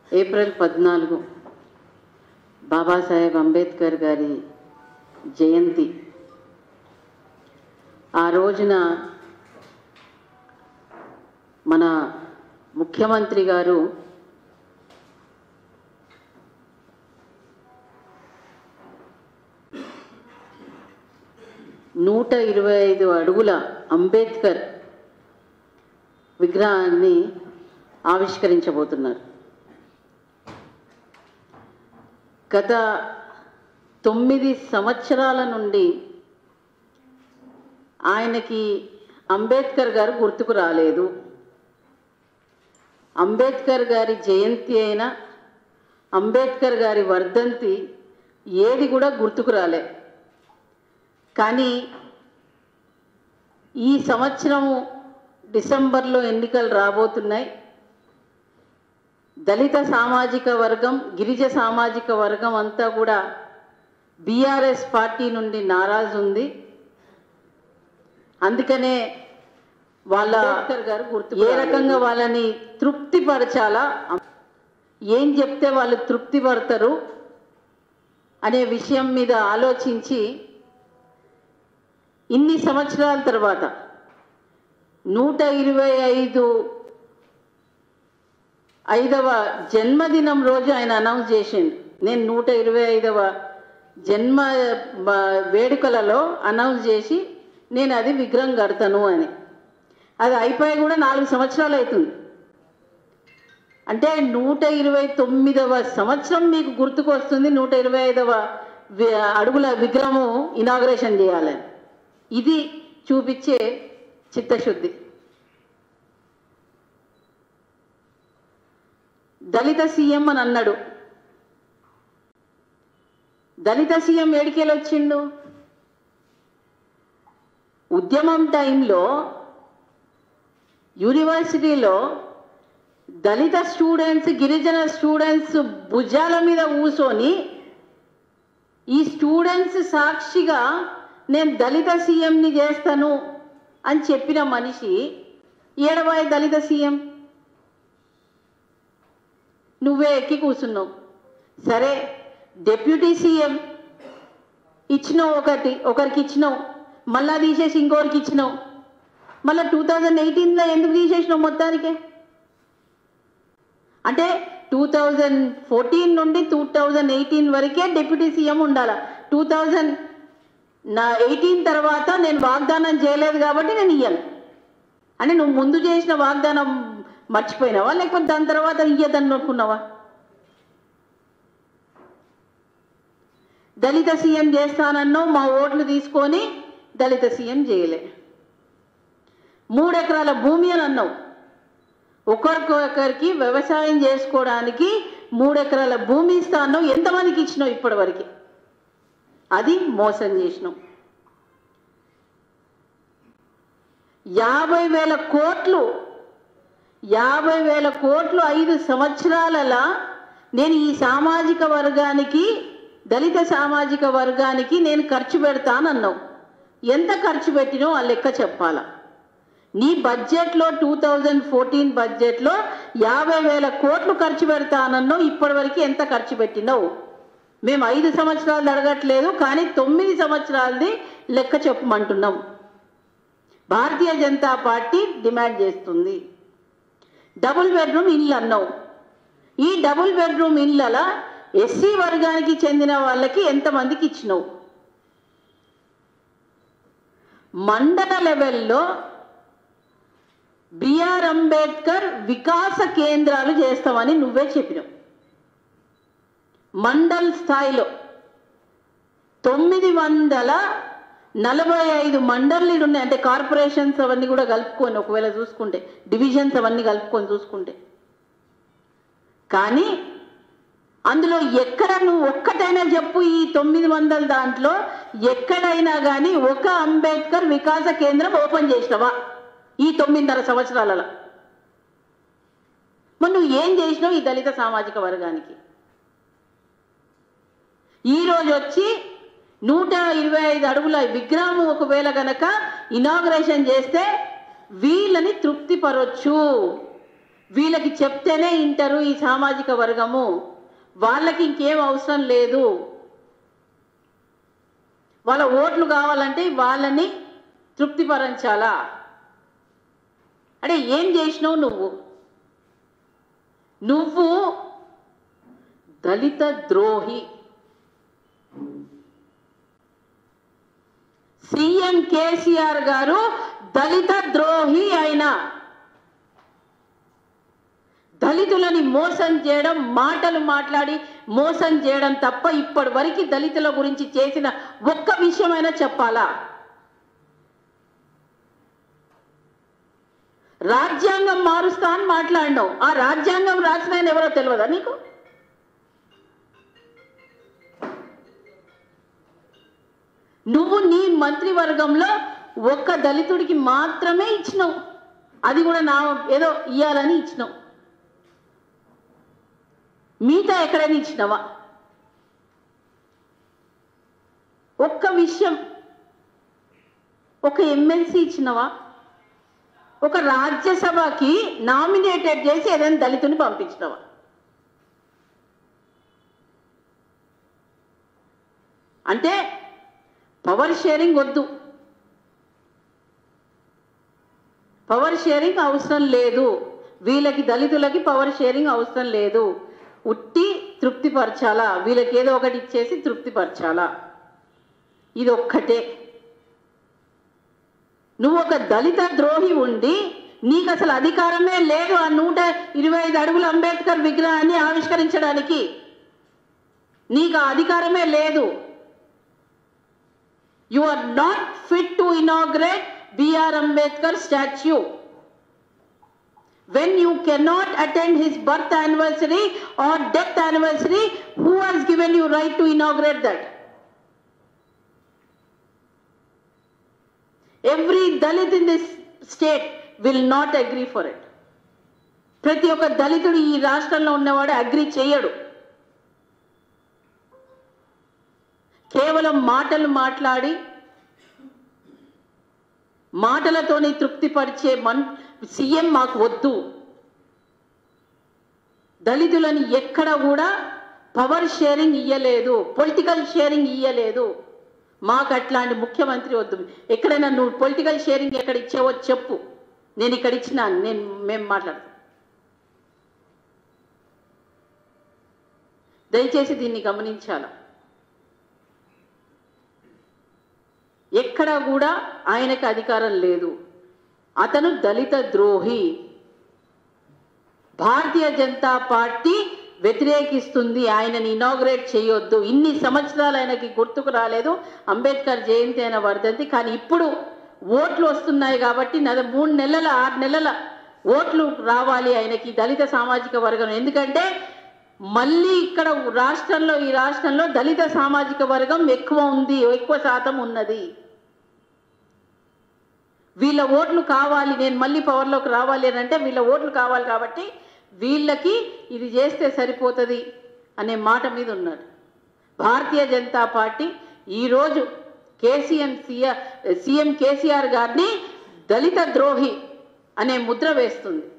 April పద్నాలుగు బాబాసాహెబ్ అంబేద్కర్ గారి జయంతి ఆ రోజున మన ముఖ్యమంత్రి గారు నూట ఇరవై ఐదు అడుగుల అంబేద్కర్ విగ్రహాన్ని ఆవిష్కరించబోతున్నారు గత తొమ్మిది సంవత్సరాల నుండి ఆయనకి అంబేద్కర్ గారు గుర్తుకు రాలేదు అంబేద్కర్ గారి జయంతి అయినా అంబేద్కర్ గారి వర్ధంతి ఏది కూడా గుర్తుకు రాలే కానీ ఈ సంవత్సరము డిసెంబర్లో ఎన్నికలు రాబోతున్నాయి దళిత సామాజిక వర్గం గిరిజ సామాజిక వర్గం అంతా కూడా బీఆర్ఎస్ పార్టీ నుండి నారాజు ఉంది అందుకనే వాళ్ళ గారు గుర్తు ఏ రకంగా వాళ్ళని తృప్తిపరచాలా ఏం చెప్తే వాళ్ళు తృప్తి పడతారు అనే విషయం మీద ఆలోచించి ఇన్ని సంవత్సరాల తర్వాత నూట ఇరవై ఐదు ఐదవ జన్మదినం రోజు ఆయన అనౌన్స్ చేసిండు నేను నూట ఇరవై ఐదవ జన్మ బ- వేడుకలలో అనౌన్స్ చేసి నేను అది విగ్రహం కడతాను అని అది అయిపోయి కూడా నాలుగు సంవత్సరాలు అవుతుంది అంటే నూట ఇరవై తొమ్మిదవ సంవత్సరం మీకు గుర్తుకు వస్తుంది నూట ఇరవై ఐదవ వి- అడుగుల విగ్రహము ఇనాగ్రేషన్ చేయాలని ఇది చూపించే చిత్తశుద్ధి దళిత సీఎం అని అన్నాడు దళిత సీఎం ఏడికెళ్ళి వచ్చిండు ఉద్యమం టైంలో యూనివర్సిటీలో దళిత స్టూడెంట్స్ గిరిజన స్టూడెంట్స్ భుజాల మీద కూసోని ఈ స్టూడెంట్స్ సాక్షిగా నేను దళిత సీఎంని చేస్తాను అని చెప్పిన మనిషి ఏడవాయి దళిత సీఎం నువ్వే ఎక్కి కూర్చున్నావు సరే డెప్యూటీ సీఎం ఇచ్చినావు ఒకటి ఒకరికి ఇచ్చినావు మళ్ళా తీసేసి ఇంకొకరికి ఇచ్చినావు మళ్ళీ టూ థౌజండ్ ఎయిటీన్లో ఎందుకు తీసేసినావు మొత్తానికే అంటే టూ థౌజండ్ ఫోర్టీన్ నుండి టూ థౌజండ్ ఎయిటీన్ వరకే డిప్యూటీ సీఎం ఉండాలి టూ థౌజండ్ నా ఎయిటీన్ తర్వాత నేను వాగ్దానం చేయలేదు కాబట్టి నేను ఇయ్యను అంటే నువ్వు ముందు చేసిన వాగ్దానం మర్చిపోయినావా లేకపోతే దాని తర్వాత ఇయ్యదని అనుకున్నావా దళిత సీఎం చేస్తానన్నావు మా ఓట్లు తీసుకొని దళిత సీఎం చేయలే మూడెకరాల భూమి అని అన్నావు ఒకరికొకరికి వ్యవసాయం చేసుకోవడానికి మూడెకరాల భూమి ఇస్తాను ఎంతమందికి ఇచ్చినావు ఇప్పటివరకు అది మోసం చేసినావు యాభై వేల కోట్లు యాభై వేల కోట్లు ఐదు సంవత్సరాలలో నేను ఈ సామాజిక వర్గానికి దళిత సామాజిక వర్గానికి నేను ఖర్చు పెడతానన్నావు ఎంత ఖర్చు పెట్టినో ఆ లెక్క చెప్పాలా నీ బడ్జెట్లో టూ థౌజండ్ ఫోర్టీన్ బడ్జెట్లో యాభై వేల కోట్లు ఖర్చు పెడతానన్నావు ఇప్పటివరకు ఎంత ఖర్చు పెట్టినావు మేము ఐదు సంవత్సరాలు అడగట్లేదు కానీ తొమ్మిది సంవత్సరాలది లెక్క చెప్పమంటున్నాం భారతీయ జనతా పార్టీ డిమాండ్ చేస్తుంది డబుల్ బెడ్రూమ్ ఇల్లు అన్నావు ఈ డబుల్ బెడ్రూమ్ ఇళ్ళల ఎస్సీ వర్గానికి చెందిన వాళ్ళకి ఎంతమందికి ఇచ్చినావు మండల లెవెల్లో బిఆర్ అంబేద్కర్ వికాస కేంద్రాలు చేస్తామని నువ్వే చెప్పినావు మండల్ స్థాయిలో తొమ్మిది వందల నలభై ఐదు మండళ్ళు ఉన్నాయి అంటే కార్పొరేషన్స్ అవన్నీ కూడా కలుపుకొని ఒకవేళ చూసుకుంటే డివిజన్స్ అవన్నీ కలుపుకొని చూసుకుంటే కానీ అందులో ఎక్కడ నువ్వు ఒక్కటైనా చెప్పు ఈ తొమ్మిది వందల దాంట్లో ఎక్కడైనా కానీ ఒక అంబేద్కర్ వికాస కేంద్రం ఓపెన్ చేసినవా ఈ తొమ్మిదిన్నర సంవత్సరాలలో మరి నువ్వు ఏం చేసినావు ఈ దళిత సామాజిక వర్గానికి ఈరోజు వచ్చి నూట ఇరవై ఐదు అడుగుల విగ్రహం ఒకవేళ గనక ఇనాగ్రేషన్ చేస్తే వీళ్ళని తృప్తిపరచు వీళ్ళకి చెప్తేనే ఇంటారు ఈ సామాజిక వర్గము వాళ్ళకి ఇంకేం అవసరం లేదు వాళ్ళ ఓట్లు కావాలంటే వాళ్ళని తృప్తిపరచాలా అంటే ఏం చేసినావు నువ్వు నువ్వు దళిత ద్రోహి సీఎం కేసీఆర్ గారు దళిత ద్రోహి అయిన దళితులని మోసం చేయడం మాటలు మాట్లాడి మోసం చేయడం తప్ప ఇప్పటి వరకు దళితుల గురించి చేసిన ఒక్క విషయమైనా చెప్పాలా రాజ్యాంగం మారుస్తా అని మాట్లాడినావు ఆ రాజ్యాంగం రాసిన ఆయన ఎవరో తెలియదా నీకు నువ్వు నీ మంత్రివర్గంలో ఒక్క దళితుడికి మాత్రమే ఇచ్చినావు అది కూడా నా ఏదో ఇయ్యాలని ఇచ్చినావు మిగతా ఎక్కడైనా ఇచ్చినావా ఒక్క విషయం ఒక ఎమ్మెల్సీ ఇచ్చినవా ఒక రాజ్యసభకి నామినేటెడ్ చేసి ఏదైనా దళితుని పంపించినవా అంటే పవర్ షేరింగ్ వద్దు పవర్ షేరింగ్ అవసరం లేదు వీళ్ళకి దళితులకి పవర్ షేరింగ్ అవసరం లేదు ఉట్టి తృప్తిపరచాలా వీళ్ళకి ఏదో ఒకటి ఇచ్చేసి తృప్తిపరచాలా ఇది ఒక్కటే నువ్వు ఒక దళిత ద్రోహి ఉండి నీకు అసలు అధికారమే లేదు ఆ నూట ఇరవై ఐదు అడుగుల అంబేద్కర్ విగ్రహాన్ని ఆవిష్కరించడానికి నీకు ఆ అధికారమే లేదు you are not fit to inaugurate BR Ambedkar statue when you cannot attend his birth anniversary or death anniversary who has given you right to inaugurate that every dalit in this state will not agree for it ప్రతి ఒక్క దళితుడు ఈ రాష్ట్రంలో ఉన్నవాడు agri చేయడు కేవలం మాటలు మాట్లాడి మాటలతోని తృప్తిపరిచే మన్ సీఎం మాకు వద్దు దళితులని ఎక్కడ కూడా పవర్ షేరింగ్ ఇయ్యలేదు పొలిటికల్ షేరింగ్ ఇయ్యలేదు మాకు అట్లాంటి ముఖ్యమంత్రి వద్దు ఎక్కడైనా నువ్వు పొలిటికల్ షేరింగ్ ఎక్కడ ఇచ్చావో చెప్పు నేను ఇక్కడ ఇచ్చిన నేను మేము మాట్లాడతాం దయచేసి దీన్ని గమనించాలి ఎక్కడ కూడా ఆయనకు అధికారం లేదు అతను దళిత ద్రోహి భారతీయ జనతా పార్టీ వ్యతిరేకిస్తుంది ఆయనని ఇనాగ్రేట్ చేయొద్దు ఇన్ని సంవత్సరాలు ఆయనకి గుర్తుకు రాలేదు అంబేద్కర్ జయంతి అయిన వర్ధంతి కానీ ఇప్పుడు ఓట్లు వస్తున్నాయి కాబట్టి నద మూడు నెలల ఆరు నెలల ఓట్లు రావాలి ఆయనకి దళిత సామాజిక వర్గం ఎందుకంటే మళ్ళీ ఇక్కడ రాష్ట్రంలో ఈ రాష్ట్రంలో దళిత సామాజిక వర్గం ఎక్కువ ఉంది ఎక్కువ శాతం ఉన్నది వీళ్ళ ఓట్లు కావాలి నేను మళ్ళీ పవర్లోకి రావాలి అని అంటే వీళ్ళ ఓట్లు కావాలి కాబట్టి వీళ్ళకి ఇది చేస్తే సరిపోతుంది అనే మాట మీద ఉన్నాడు భారతీయ జనతా పార్టీ ఈరోజు కేసీఎం సీఆర్ సీఎం కేసీఆర్ గారిని దళిత ద్రోహి అనే ముద్ర వేస్తుంది